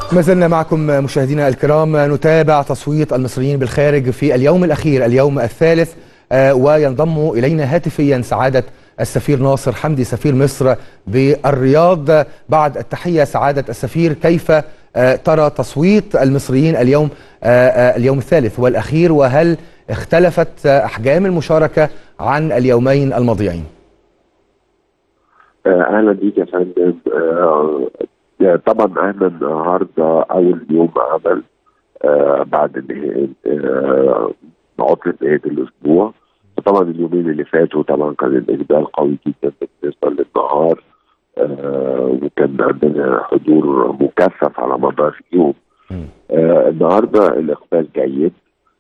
ما زلنا معكم مشاهدينا الكرام نتابع تصويت المصريين بالخارج في اليوم الأخير اليوم الثالث آه، وينضم إلينا هاتفيا سعادة السفير ناصر حمدي سفير مصر بالرياض بعد التحية سعادة السفير كيف آه، ترى تصويت المصريين اليوم آه، آه، اليوم الثالث والأخير وهل اختلفت آه، أحجام المشاركة عن اليومين الماضيين آه، اهلا بيك يا فندم آه، يعني طبعا احنا النهارده اول يوم عمل آه، بعد نهاية آه، عطلة نهاية الأسبوع طبعا اليومين اللي فاتوا طبعا كان الإقبال قوي جدا بالنسبة للنهار آه، وكان عندنا حضور مكثف على مدار اليوم مم. آه، النهارده الإقبال جيد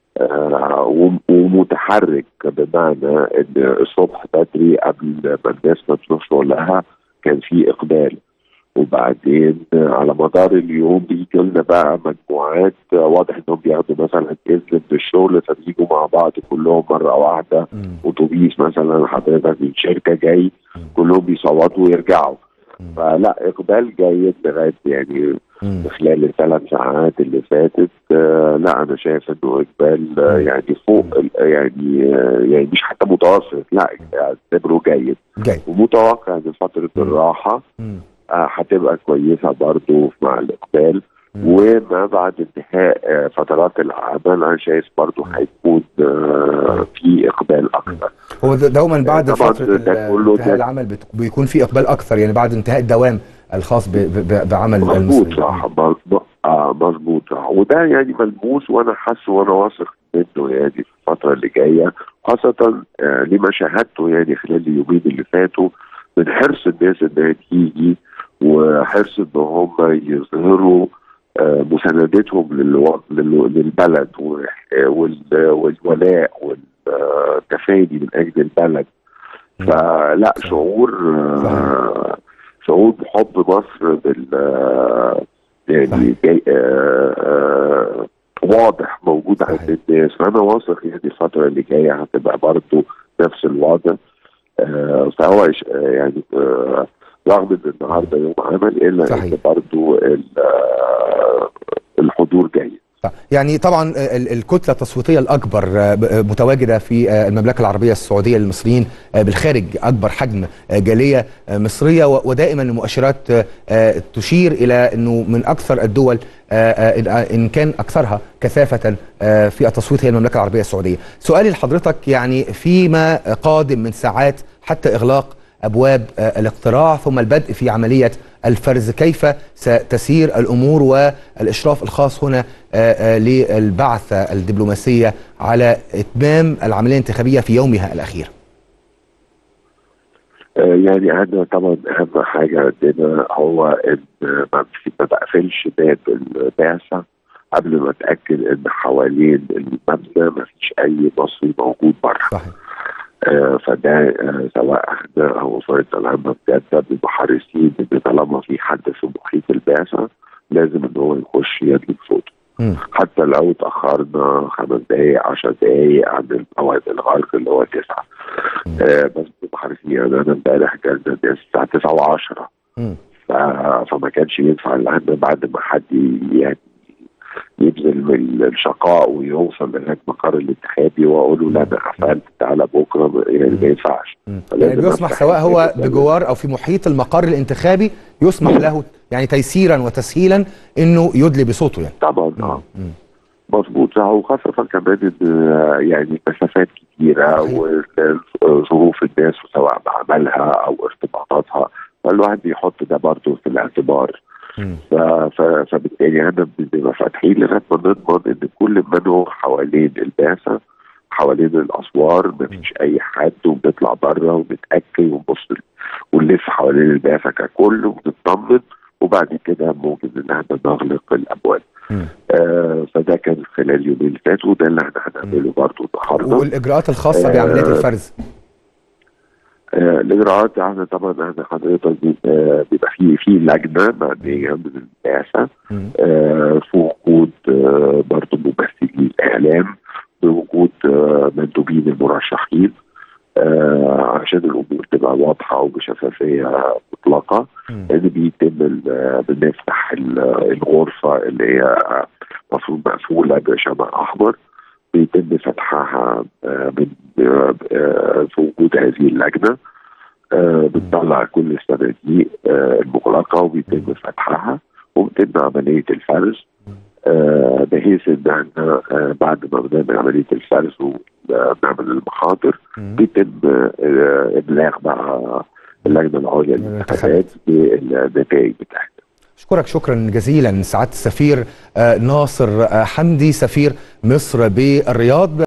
آه، وم- ومتحرك بمعنى ان الصبح بدري قبل ما الناس ما تروح شغلها كان في اقبال وبعدين على مدار اليوم بيجي لنا بقى مجموعات آه، واضح انهم بياخدوا مثلا اذن من الشغل فبيجوا مع بعض كلهم مره واحده مم. اتوبيس مثلا حضرتك من شركه جاي مم. كلهم بيصوتوا ويرجعوا مم. فلا اقبال جيد لغايه يعني مم. خلال الثلاث ساعات اللي فاتت آه لا انا شايف انه اقبال آه يعني فوق ال- يعني آه يعني مش حتى متوسط لا اعتبره جيد جيد ومتوقع ان فتره مم. الراحه مم. آه هتبقى كويسه برضو مع الاقبال مم. وما بعد انتهاء آه فترات العمل انا شايف برضو هيكون آه في اقبال اكثر هو د- دوما بعد طبعاً فترة ده ال- كله انتهاء ده- العمل بت- بيكون في إقبال أكثر يعني بعد انتهاء الدوام الخاص ب- ب- بعمل مظبوط المصريين صح مظبوط اه مظبوط صح وده يعني ملموس وانا حاسه وانا واثق منه يعني في الفتره اللي جايه خاصه آه لما شاهدته يعني خلال اليومين اللي فاتوا من حرص الناس انها تيجي وحرص ان هم يظهروا آه مساندتهم للو... لل- للبلد وال- وال- والولاء والتفاني من اجل البلد فلا صحيح. شعور آه شعور بحب مصر بال آه، يعني صحيح. جاي آه آه واضح موجود صحيح. عند الناس فانا واثق يعني الفتره اللي جايه هتبقى برضه نفس الوضع آه فهو إش- آه، يعني آه رغم ان النهارده يوم عمل الا صحيح. ان برضه ال- آه، الحضور جيد طيب، يعني طبعا ال- الكتله التصويتيه الاكبر آه، ب- آه، متواجده في آه، المملكه العربيه السعوديه للمصريين آه، بالخارج اكبر حجم آه، جاليه آه، مصريه و- ودائما المؤشرات آه، آه، تشير الى انه من اكثر الدول آه، آه، إن- ان كان اكثرها كثافه آه، في التصويت هي المملكه العربيه السعوديه. سؤالي لحضرتك يعني فيما قادم من ساعات حتى اغلاق ابواب آه، الاقتراع ثم البدء في عمليه الفرز كيف ستسير الامور والاشراف الخاص هنا آه، آه، للبعثه الدبلوماسيه على اتمام العمليه الانتخابيه في يومها الاخير. آه، يعني عندنا طبعا اهم حاجه عندنا هو ان ما في- ما بقفلش باب البعثه قبل ما اتاكد ان حوالين المبنى ما فيش اي مصري موجود بره صحيح. آه، فده آه، سواء احنا او وزاره العامه بجد بيبقوا حريصين ان طالما في حد في محيط البعثه لازم ان هو يخش يدلك صوته مم. حتى لو اتاخرنا خمس دقائق عشر دقائق عن الموعد الغرق اللي هو تسعه آه بس بنبقى حريصين يعني انا امبارح جالنا الناس الساعه 9 و10 مم. ف... فما كانش ينفع ان احنا بعد ما حد يعني يبذل من الشقاء ويوصل لهناك مقر الانتخابي واقول له لا انا قفلت تعالى بكره يعني ما ينفعش مم. فلازم يعني بيسمح أفتح سواء هو الباب. بجوار او في محيط المقر الانتخابي يسمح له يعني تيسيرا وتسهيلا انه يدلي بصوته يعني. طبعا اه مم. مظبوط صح وخاصة كمان ان آه، يعني مسافات كتيرة صحيح. وظروف الناس سواء بعملها او ارتباطاتها فالواحد بيحط ده برضه في الاعتبار مم. ف... ف... فبالتالي احنا بنبقى فاتحين لغايه ما نضمن ان كل من هو حوالين البعثه حوالين الاسوار مفيش اي حد وبنطلع بره ونتاكد ونبص ونلف حوالين البعثه ككل ونطمن وبعد كده ممكن ان احنا نغلق الابواب. مم. آه فده كان خلال اليومين اللي فاتوا وده اللي احنا هنعمله برضه النهارده. والاجراءات الخاصه آه، بعمليات الفرز. آه، الاجراءات احنا طبعا احنا حضرتك بيبقى بيبقى في في لجنه معنيه من البعثه مم. آه، في وجود آه، برضه ممثلي الاعلام بوجود آه، مندوبين المرشحين آه، عشان الامور تبقى واضحه بصراحه وبشفافيه مطلقه ان بيتم بنفتح الغرفه اللي هي المفروض مقفوله بشمع احمر بيتم فتحها في وجود هذه اللجنه بتطلع كل الصناديق المغلقه وبيتم فتحها وبتتم عمليه الفرز بحيث ان احنا بعد ما بنعمل عمليه الفرز وبنعمل المخاطر بيتم ابلاغ بقى اللجنه العليا للانتخابات بالنتائج بتاعتها. اشكرك شكرا جزيلا سعاده السفير ناصر حمدي سفير مصر بالرياض